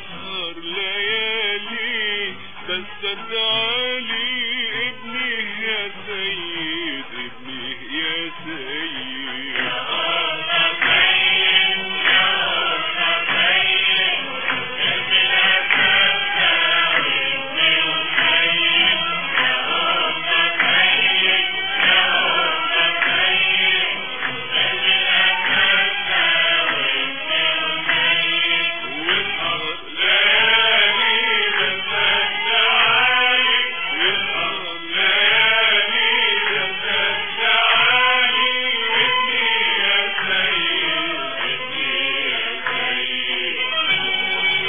واسهر ليالي بس ادعالي ابني يا سيد ابني يا سيد واسهر ليالي بس ادعالي واسهر ليالي بس ادعالي ابني يا سيد ابني يا سيد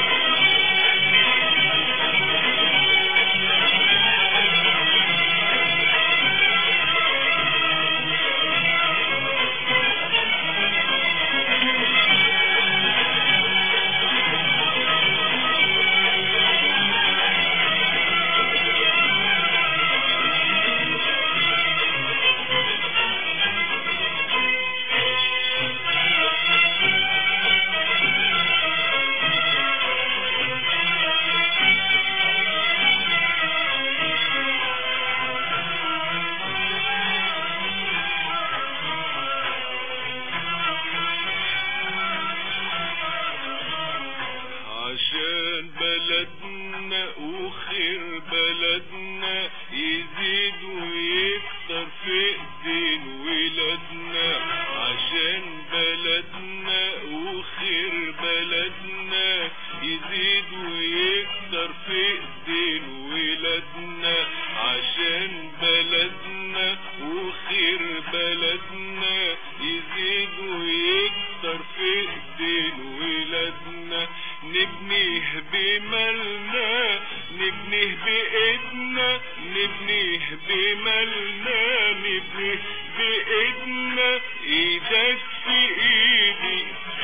عشان بلدنا وخير بلدنا يزيد ويكتر في ايدين ولادنا عشان بلدنا وخير بلدنا يزيد ويكتر في ايدين ولادنا عشان بلدنا وخير بلدنا يزيد ويكتر في ايدين ولادنا نبنيه بمالنا نبنيه بإيدنا نبنيه بمالنا نبنيه بإيدنا ايدك في ايدي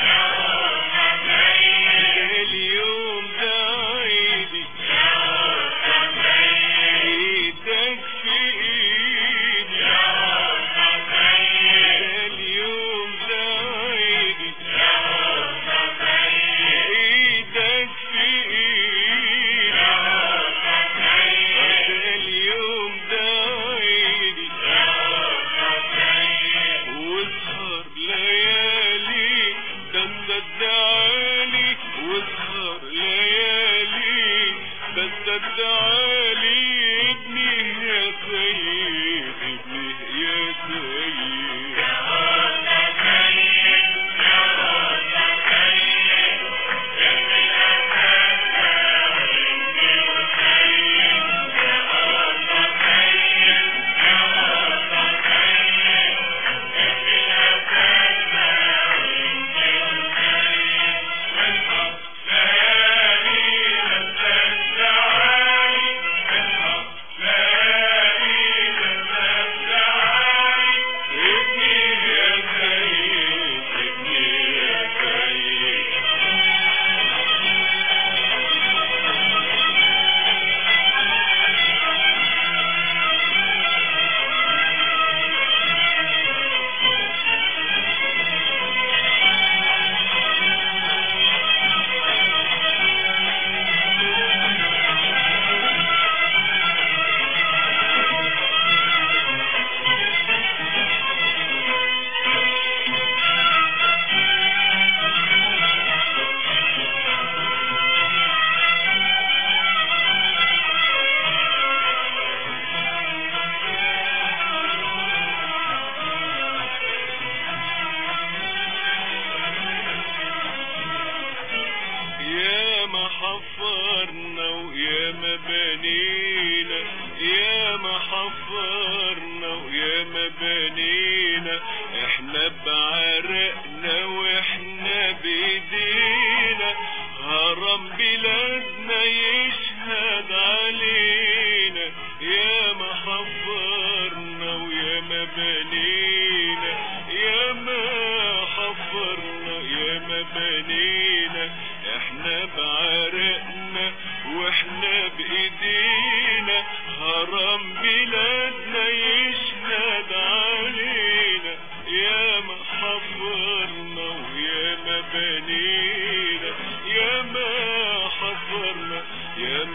ده اليوم ده عيدي ايدك في ايدي ده اليوم ده عيدي ايدك في ايدي ده اليوم ده عيدي واسهر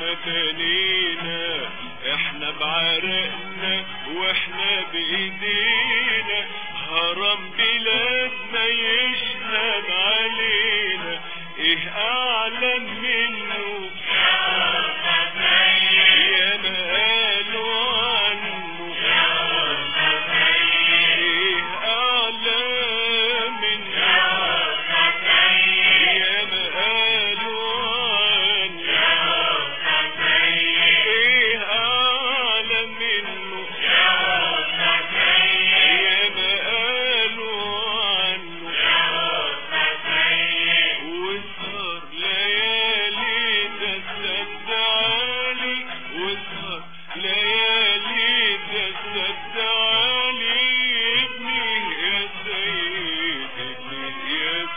تنينا احنا بعرقنا واحنا بايدينا هرم بلادنا يشهد علينا ايه اعلم منه يا ما قالوا عنه ايه اعلم منه يا ما قالوا عنه ايه اعلم منه يا ما قالوا عنه واسهر ليالي تسد علي واسهر ليالي تسد علي ابني يا سيد ابني يا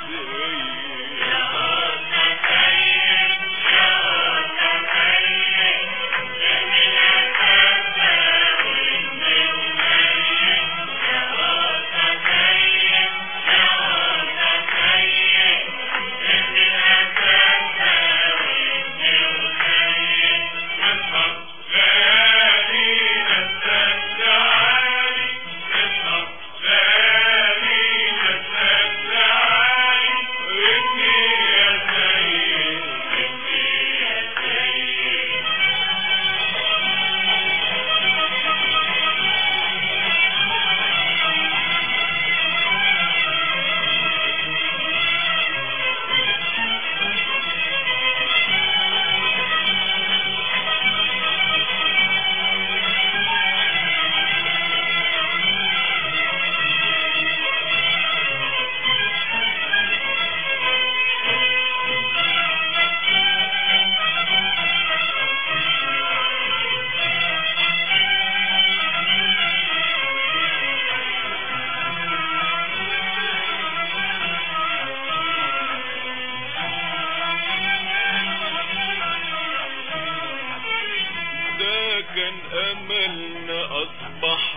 ده كان املنا اصبح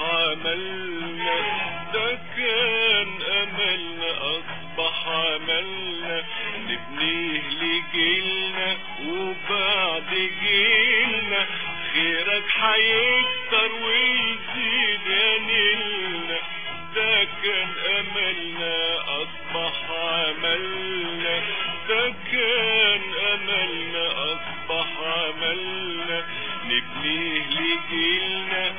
عملنا ده كان املنا اصبح عملنا نبنيه لجيلنا وبعد جيلنا خيرك هيكتر ويزيد يا نيلنا ده كان املنا اصبح عملنا ده كان املنا اصبح عملنا نبنيه لجيلنا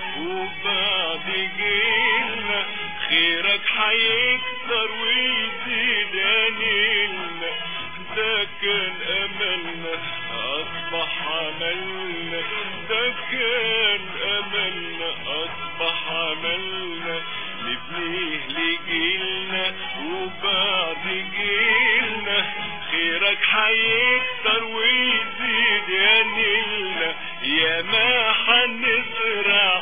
وبعد جيلنا خيرك هيكتر ويزيد يا نيلنا ده كان املنا اصبح عملنا ده كان املنا اصبح عملنا نبنيه لجيلنا وبعد جيلنا خيرك هيكتر ويزيد يا نيلنا يا ما حنزرع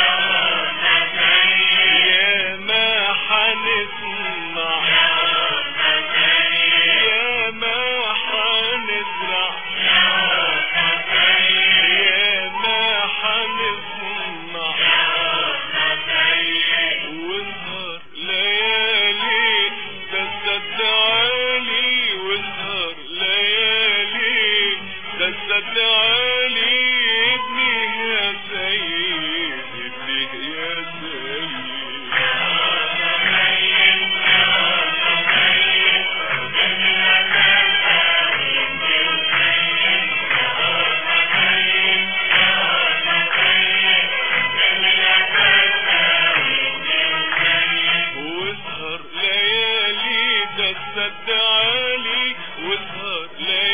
يا ما حنسمع يا ما حنزرع يا ما حنسمع واسهر ليالي تسد علي واسهر ليالي تسد علي ابني يا سيد ابني يا واسهر ليالي تسد علي واسهر ليالي